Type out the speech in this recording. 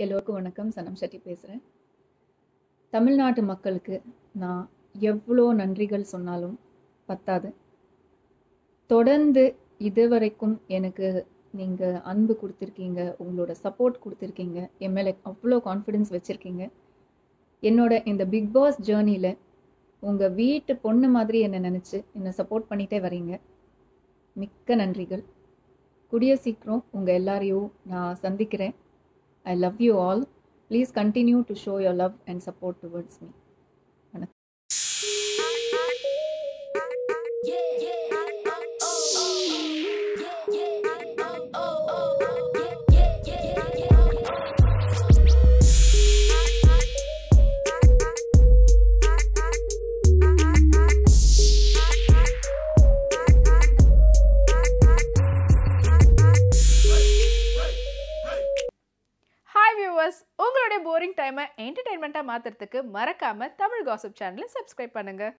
எல்லோருக்கும் வணக்கம் சனம் ஷெட்டி பேசுகிறேன் தமிழ்நாட்டு மக்களுக்கு நான் எவ்வளோ நன்றிகள் சொன்னாலும் பத்தாது தொடர்ந்து இதுவரைக்கும் எனக்கு நீங்கள் அன்பு கொடுத்துருக்கீங்க உங்களோட சப்போர்ட் கொடுத்துருக்கீங்க என் மேலே அவ்வளோ கான்ஃபிடென்ஸ் வச்சுருக்கீங்க என்னோட இந்த பிக் பாஸ் ஜேர்னியில் உங்கள் வீட்டு பொண்ணு மாதிரி என்னை நினச்சி என்னை சப்போர்ட் பண்ணிகிட்டே வரீங்க மிக்க நன்றிகள் கூடிய சீக்கிரம் உங்கள் எல்லாரையும் நான் சந்திக்கிறேன் I love you all please continue to show your love and support towards me வணக்கம் ஹாய் வியூவர்ஸ் உங்களுடைய போரிங் டைமை என்டர்டைன்மெண்ட்டாக மாற்றுறதுக்கு மறக்காமல் தமிழ் காசிப் சேனலை சப்ஸ்கிரைப் பண்ணுங்கள்